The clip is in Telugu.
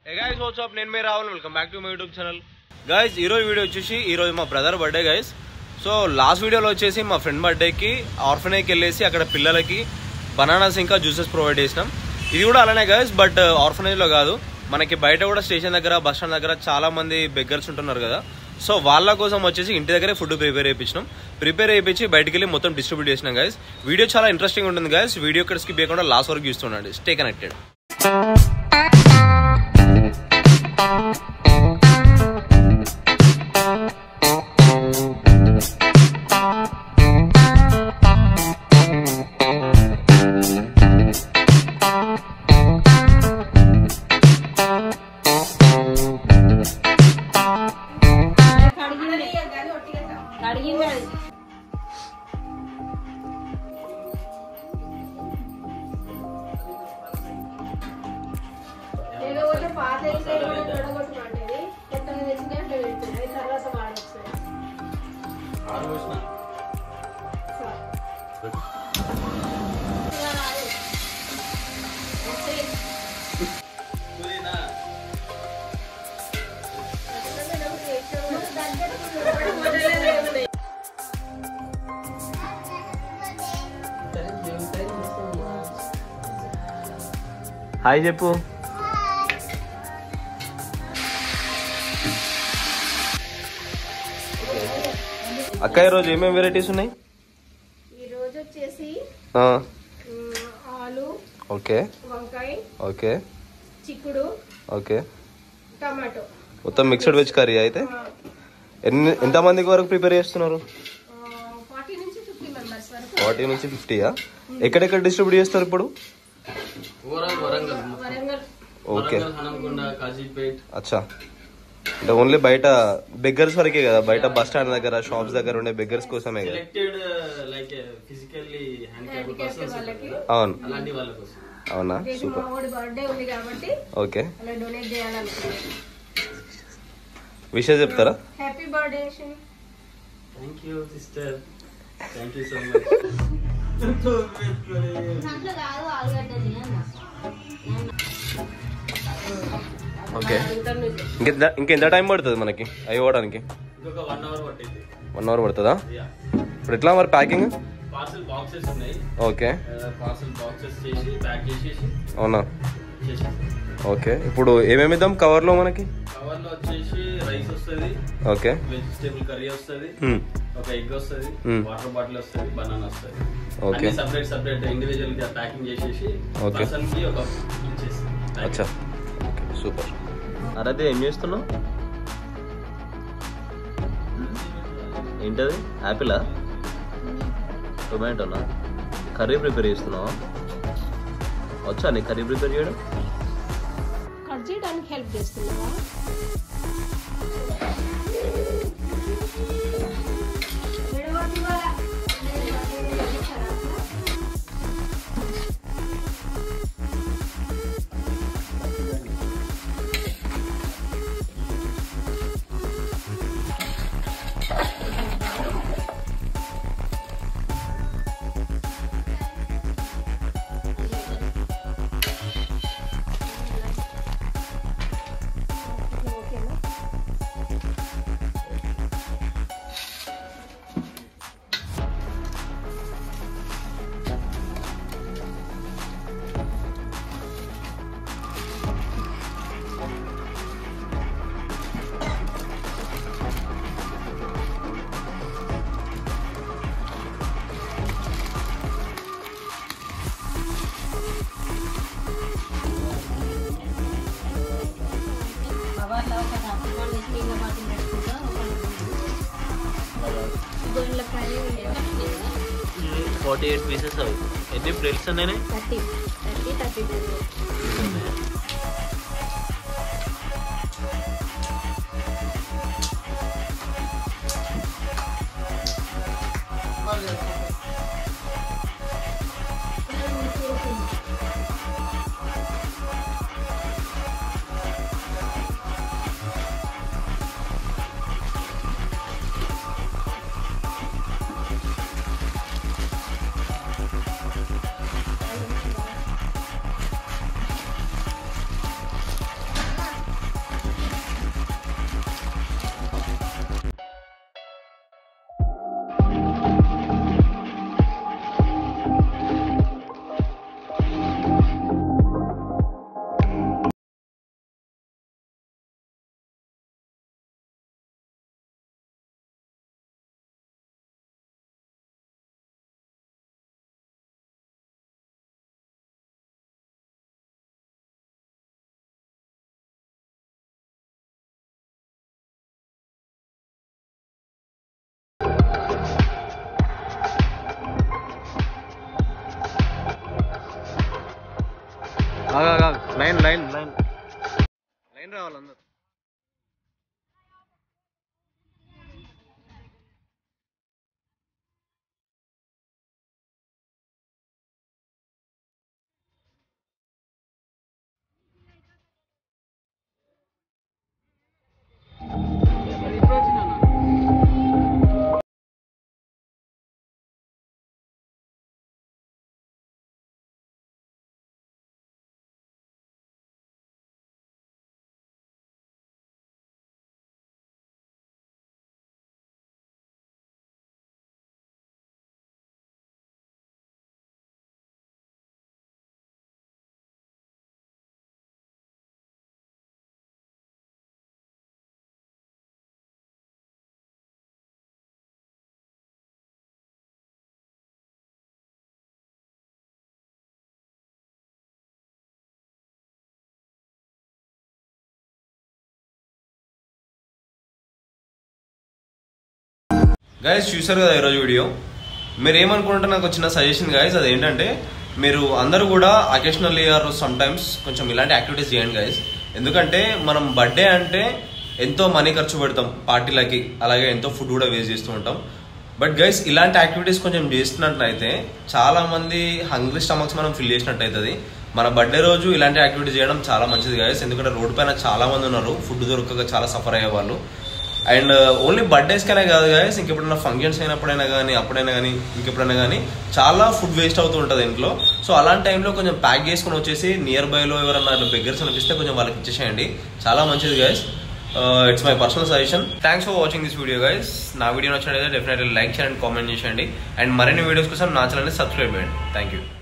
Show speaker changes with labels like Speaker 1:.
Speaker 1: గైస్ వాట్సాప్ నేను మీ Rahul welcome back to my YouTube channel guys ఈరోజు వీడియో వచ్చేసి ఈరోజు మా brother birthday guys so last వీడియోలో వచ్చేసి మా ఫ్రెండ్ బర్త్డేకి ఆర్ఫనేకి వెళ్ళేసి అక్కడ పిల్లలకి బనానాస్ ఇంకా జ్యూసెస్ ప్రొవైడ్ చేసినాం ఇది కూడా అలానే గైస్ బట్ ఆర్ఫనేజ్లో కాదు మనకి బయట కూడా స్టేషన్ దగ్గర బస్ స్టాండ్ దగ్గర చాలా మంది బెగ్గర్స్ ఉంటున్నారు కదా సో వాళ్ళ కోసం వచ్చేసి ఇంటి దగ్గరే ఫుడ్ ప్రిపేర్ చేయించినాం ప్రిపేర్ చేయించి బయటికి వెళ్ళి మొత్తం డిస్ట్రిబ్యూట్ చేసినాం గైస్ వీడియో చాలా ఇంట్రెస్టింగ్ ఉంటుంది గైస్ వీడియో ఇక్కడ స్కిప్ చేయకుండా లాస్ట్ వరకు చూస్తుండండి స్టే కనెక్టెడ్
Speaker 2: కడిగింది అది లేకపోతే పాత ఇల్లు ఏమైనా తొడగొట్టమంటది కొత్తగా తెచ్చిన అట్లా పెడుతుంది అది తర్వాత వాడొచ్చు
Speaker 1: హాయ్ చెప్పు అక్క ఈరోజు ఏమేమి వెరైటీస్ ఉన్నాయి
Speaker 2: ఈ రోజు వచ్చేసి
Speaker 1: ఆ,
Speaker 2: ఉమ్, ఆలు
Speaker 1: ఓకే
Speaker 2: వంకాయ
Speaker 1: ఓకే
Speaker 2: చిక్కుడు
Speaker 1: ఓకే
Speaker 2: టమాటో
Speaker 1: మొత్తం మిక్స్డ్ వెజ్ కర్రీ అయితే ఎన్ని ఎంతమందికి వరకు ప్రిపేర్ చేస్తున్నారు
Speaker 2: ఫార్టీ నుంచి ఫిఫ్టీ మెంబర్స్ వరకు
Speaker 1: ఫార్టీ నుంచి ఫిఫ్టీయా ఎక్కడెక్కడ డిస్ట్రిబ్యూట్ చేస్తారు ఇప్పుడు
Speaker 3: ఓవరాల్ వరంగల్
Speaker 2: వరంగల్
Speaker 1: ఓకే
Speaker 3: వరంగల్ హనంకొండ కాజీపేట్
Speaker 1: అచ్చా అంటే ఓన్లీ బయట బెగ్గర్స్ వరకే కదా బయట బస్ స్టాండ్ దగ్గర షాప్స్ దగ్గర ఉండే బెగ్గర్స్ కోసమే కదా
Speaker 3: selected like physically handicap persons
Speaker 2: వాళ్ళకి
Speaker 1: అవును
Speaker 3: అలాంటి వాళ్ళ కోసం
Speaker 1: అవునా
Speaker 2: రేపు మా
Speaker 1: సూపర్
Speaker 2: వాడి బర్త్డే ఉంది కాబట్టి
Speaker 1: ఓకే
Speaker 2: అలా డొనేట్ చేయాలనుకున్నాను
Speaker 1: విషయం చెప్తారా
Speaker 2: happy birthday
Speaker 3: thank you sister thank you so much
Speaker 1: okay ఇంకెంత ఇంకెంత టైం పడుతుంది మనకి అవి ఇవ్వడానికి
Speaker 3: ఇంకొక వన్ అవర్ పట్టింది
Speaker 1: వన్ అవర్ పడుతుందా ఇప్పుడు ఎట్లా మరి ప్యాకింగ్
Speaker 3: పార్సల్ బాక్సెస్ ఉన్నాయి
Speaker 1: ఓకే
Speaker 3: పార్సల్ బాక్సెస్ చేసి ప్యాక్ చేసేసి
Speaker 1: అవునా
Speaker 3: చేసేసి
Speaker 1: ఓకే ఇప్పుడు ఏమేమి ఇద్దాం కవర్లో మనకి
Speaker 3: కవర్ లో వచ్చేసి రైస్ వస్తుంది
Speaker 1: ఓకే
Speaker 3: వెజిటేబుల్ కర్రీ వస్తుంది
Speaker 1: హ్మ్.
Speaker 3: ఒక ఎగ్ వస్తుంది
Speaker 1: Hmm.
Speaker 3: వాటర్ బాటిల్ వస్తుంది బనానా వస్తుంది
Speaker 1: Okay.
Speaker 3: అన్ని సపరేట్ సపరేట్ ఇండివిజువల్ గా ప్యాకింగ్ చేసేసి
Speaker 1: Okay.
Speaker 3: పర్సన్ కి ఒక ఇచ్చేసి
Speaker 1: అచ్చా సూపర్ అరే ఏం చేస్తున్నావు ఏంటది యాపిలా టొమాటోనా కర్రీ ప్రిపేర్ చేస్తున్నావా వచ్చా నీ కర్రీ ప్రిపేర్ చేయడం
Speaker 2: కట్ చేయడానికి హెల్ప్ చేస్తున్నావా ఓకేనా గొర్రెల కర్రీ
Speaker 1: ఫార్టీ ఎయిట్ పీసెస్ అవి ఎన్ని ప్లేట్స్ ఉన్నాయి
Speaker 2: థర్టీ థర్టీ థర్టీ
Speaker 1: వాళ్ళందరూ గైస్ చూసారు కదా ఈరోజు వీడియో మీరు ఏమనుకుంటే నాకు వచ్చిన సజెషన్ గైస్ అది ఏంటంటే మీరు అందరూ కూడా అకేషనల్ ఇయర్ సమ్ టైమ్స్ కొంచెం ఇలాంటి యాక్టివిటీస్ చేయండి గైస్ ఎందుకంటే మనం బర్త్డే అంటే ఎంతో మనీ ఖర్చు పెడతాం పార్టీలకి అలాగే ఎంతో ఫుడ్ కూడా వేస్ట్ చేస్తూ ఉంటాం బట్ గైస్ ఇలాంటి యాక్టివిటీస్ కొంచెం చేస్తున్నట్లయితే చాలా మంది హంగ్రీ స్టమక్స్ మనం ఫిల్ చేసినట్టు అవుతుంది మన బర్త్డే రోజు ఇలాంటి యాక్టివిటీ చేయడం చాలా మంచిది గైస్ ఎందుకంటే రోడ్ పైన చాలా మంది ఉన్నారు ఫుడ్ దొరకక చాలా సఫర్ అయ్యే వాళ్ళు అండ్ ఓన్లీ బర్త్డేస్కైనా కాదు గాయస్ ఇంకెప్పుడైనా ఫంక్షన్స్ అయినప్పుడైనా కానీ అప్పుడైనా కానీ ఇంకెప్పుడైనా కానీ చాలా ఫుడ్ వేస్ట్ అవుతూ ఉంటుంది ఇంట్లో సో అలాంటి టైంలో కొంచెం ప్యాక్ చేసుకొని వచ్చేసి నియర్ బైలో ఎవరన్నా అట్లా బెగ్గర్స్ అనిపిస్తే కొంచెం వాళ్ళకి ఇచ్చేసేయండి చాలా మంచిది guys it's my personal suggestion thanks for watching this video guys నా వీడియో నచ్చినట్లయితే డెఫినెట్లీ లైక్ చేయండి కామెంట్ చేయండి అండ్ మరిన్ని వీడియోస్ కోసం నా ఛానల్ని సబ్స్క్రైబ్ చేయండి థ్యాంక్ యూ